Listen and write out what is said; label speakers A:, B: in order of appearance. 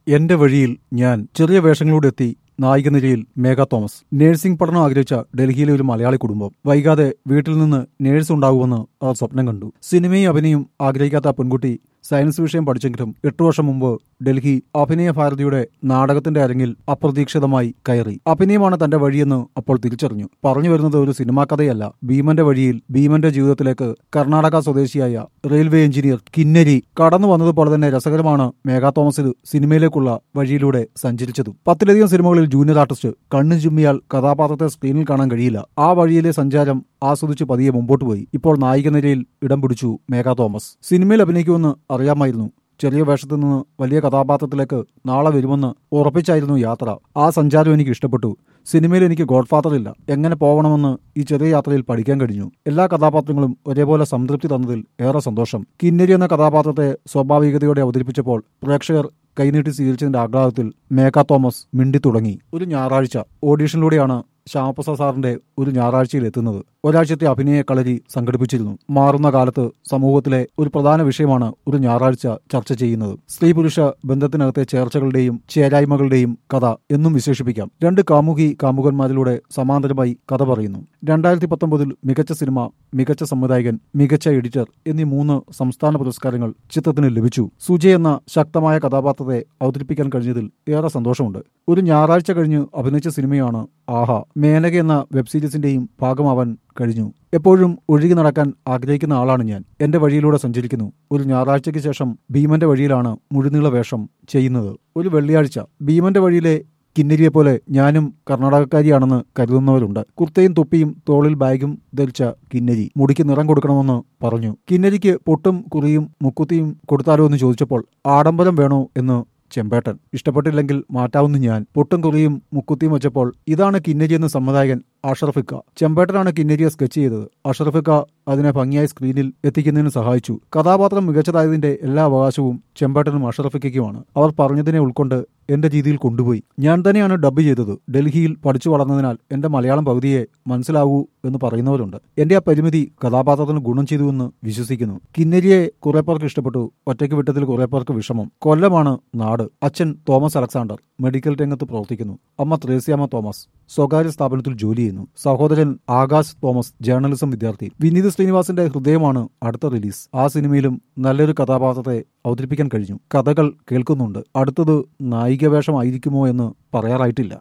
A: എന്റെ വഴിയിൽ ഞാൻ ചെറിയ വേഷങ്ങളോടെ എത്തി നായിക നിരയിൽ മേഘ തോമസ് നഴ്സിംഗ് പഠനം ആഗ്രഹിച്ച ഡൽഹിയിലെ ഒരു മലയാളി കുടുംബം വൈകാതെ വീട്ടിൽ നിന്ന് നേഴ്സ് ഉണ്ടാകുമെന്ന് അവർ സ്വപ്നം കണ്ടു സിനിമയും അഭിനയം ആഗ്രഹിക്കാത്ത ആ പെൺകുട്ടി സയൻസ് വിഷയം പഠിച്ചെങ്കിലും എട്ടു വർഷം മുമ്പ് ഡൽഹി അഭിനയ ഭാരതിയുടെ നാടകത്തിന്റെ അരങ്ങിൽ അപ്രതീക്ഷിതമായി കയറി അഭിനയമാണ് തന്റെ വഴിയെന്ന് അപ്പോൾ തിരിച്ചറിഞ്ഞു പറഞ്ഞു വരുന്നത് ഒരു സിനിമാ കഥയല്ല ഭീമന്റെ വഴിയിൽ ഭീമന്റെ ജീവിതത്തിലേക്ക് കർണാടക സ്വദേശിയായ റെയിൽവേ എഞ്ചിനീയർ കിന്നരി കടന്നു വന്നതുപോലെ തന്നെ രസകരമാണ് മേഘ തോമസിൽ സിനിമയിലേക്കുള്ള വഴിയിലൂടെ സഞ്ചരിച്ചതും പത്തിലധികം സിനിമകളിൽ ജൂനിയർ ആർട്ടിസ്റ്റ് കണ്ണു ചുമ്മിയാൽ കഥാപാത്രത്തെ സ്ക്രീനിൽ കാണാൻ കഴിയില്ല ആ വഴിയിലെ സഞ്ചാരം ആസ്വദിച്ച് പതിയെ മുമ്പോട്ട് പോയി ഇപ്പോൾ നായിക നിരയിൽ ഇടം പിടിച്ചു മേഘ തോമസ് സിനിമയിൽ അഭിനയിക്കുമെന്ന് അറിയാമായിരുന്നു ചെറിയ വേഷത്തിൽ നിന്ന് വലിയ കഥാപാത്രത്തിലേക്ക് നാളെ വരുമെന്ന് ഉറപ്പിച്ചായിരുന്നു യാത്ര ആ സഞ്ചാരം എനിക്ക് ഇഷ്ടപ്പെട്ടു സിനിമയിൽ എനിക്ക് ഗോഡ്ഫാദർ ഇല്ല എങ്ങനെ പോകണമെന്ന് ഈ ചെറിയ യാത്രയിൽ പഠിക്കാൻ കഴിഞ്ഞു എല്ലാ കഥാപാത്രങ്ങളും ഒരേപോലെ സംതൃപ്തി തന്നതിൽ ഏറെ സന്തോഷം കിന്നരി എന്ന കഥാപാത്രത്തെ സ്വാഭാവികതയോടെ അവതരിപ്പിച്ചപ്പോൾ പ്രേക്ഷകർ കൈനീട്ടി സ്വീകരിച്ചതിന്റെ ആഹ്ലാദത്തിൽ മേഘ തോമസ് മിണ്ടി തുടങ്ങി ഒരു ഞായറാഴ്ച ഓഡീഷനിലൂടെയാണ് ശ്യാമപ്രസാദ് സാറിന്റെ ഒരു ഞായറാഴ്ചയിൽ എത്തുന്നത് ഒരാഴ്ചത്തെ അഭിനയ കളരി സംഘടിപ്പിച്ചിരുന്നു മാറുന്ന കാലത്ത് സമൂഹത്തിലെ ഒരു പ്രധാന വിഷയമാണ് ഒരു ഞായറാഴ്ച ചർച്ച ചെയ്യുന്നത് സ്ത്രീ പുരുഷ ബന്ധത്തിനകത്തെ ചേർച്ചകളുടെയും ചേരായ്മകളുടെയും കഥ എന്നും വിശേഷിപ്പിക്കാം രണ്ട് കാമുകി കാമുകന്മാരിലൂടെ സമാന്തരമായി കഥ പറയുന്നു രണ്ടായിരത്തി പത്തൊമ്പതിൽ മികച്ച സിനിമ മികച്ച സംവിധായകൻ മികച്ച എഡിറ്റർ എന്നീ മൂന്ന് സംസ്ഥാന പുരസ്കാരങ്ങൾ ചിത്രത്തിന് ലഭിച്ചു സുജയ് എന്ന ശക്തമായ കഥാപാത്രത്തെ അവതരിപ്പിക്കാൻ കഴിഞ്ഞതിൽ ഏറെ സന്തോഷമുണ്ട് ഒരു ഞായറാഴ്ച കഴിഞ്ഞ് അഭിനയിച്ച സിനിമയാണ് ആഹ മേനക എന്ന വെബ് സീരീസിന്റെയും ഭാഗമാവാൻ കഴിഞ്ഞു എപ്പോഴും ഒഴുകി നടക്കാൻ ആഗ്രഹിക്കുന്ന ആളാണ് ഞാൻ എന്റെ വഴിയിലൂടെ സഞ്ചരിക്കുന്നു ഒരു ഞായറാഴ്ചയ്ക്ക് ശേഷം ഭീമന്റെ വഴിയിലാണ് മുഴുനീള വേഷം ചെയ്യുന്നത് ഒരു വെള്ളിയാഴ്ച ഭീമന്റെ വഴിയിലെ കിന്നരിയെ പോലെ ഞാനും കർണാടകക്കാരിയാണെന്ന് കരുതുന്നവരുണ്ട് കുർത്തയും തൊപ്പിയും തോളിൽ ബാഗും ധരിച്ച കിന്നരി മുടിക്ക് നിറം കൊടുക്കണമെന്ന് പറഞ്ഞു കിന്നരിക്ക് പൊട്ടും കുറിയും മുക്കുത്തിയും കൊടുത്താലോ എന്ന് ചോദിച്ചപ്പോൾ ആഡംബരം വേണോ എന്ന് ചെമ്പേട്ടൻ ഇഷ്ടപ്പെട്ടില്ലെങ്കിൽ മാറ്റാവുന്ന ഞാൻ പൊട്ടും കുറിയും മുക്കുത്തിയും വെച്ചപ്പോൾ ഇതാണ് കിന്നരി എന്ന സംവിധായകൻ അഷറഫിക്ക ചെമ്പേട്ടനാണ് കിന്നരിയെ സ്കെച്ച് ചെയ്തത് അഷറഫിക്ക അതിനെ ഭംഗിയായി സ്ക്രീനിൽ എത്തിക്കുന്നതിന് സഹായിച്ചു കഥാപാത്രം മികച്ചതായതിന്റെ എല്ലാ അവകാശവും ചെമ്പേട്ടനും അഷറഫിക്കയ്ക്കുമാണ് അവർ പറഞ്ഞതിനെ ഉൾക്കൊണ്ട് എന്റെ രീതിയിൽ കൊണ്ടുപോയി ഞാൻ തന്നെയാണ് ഡബ് ചെയ്തത് ഡൽഹിയിൽ പഠിച്ചു വളർന്നതിനാൽ എന്റെ മലയാളം പകുതിയെ മനസ്സിലാവൂ എന്ന് പറയുന്നവരുണ്ട് എന്റെ ആ പരിമിതി കഥാപാത്രത്തിന് ഗുണം ചെയ്തുവെന്ന് വിശ്വസിക്കുന്നു കിന്നരിയെ കുറെ പേർക്ക് ഇഷ്ടപ്പെട്ടു ഒറ്റയ്ക്ക് വിട്ടതിൽ കുറെ പേർക്ക് വിഷമം കൊല്ലമാണ് നാട് അച്ഛൻ തോമസ് അലക്സാണ്ടർ മെഡിക്കൽ രംഗത്ത് പ്രവർത്തിക്കുന്നു അമ്മ ത്രേസ്യാമ്മ തോമസ് സ്വകാര്യ സ്ഥാപനത്തിൽ ജോലി ചെയ്യുന്നു സഹോദരൻ ആകാശ് തോമസ് ജേർണലിസം വിദ്യാർത്ഥി വിനീത് ശ്രീനിവാസിന്റെ ഹൃദയമാണ് അടുത്ത റിലീസ് ആ സിനിമയിലും നല്ലൊരു കഥാപാത്രത്തെ അവതരിപ്പിക്കാൻ കഴിഞ്ഞു കഥകൾ കേൾക്കുന്നുണ്ട് അടുത്തത് നായിക വേഷമായിരിക്കുമോ എന്ന് പറയാറായിട്ടില്ല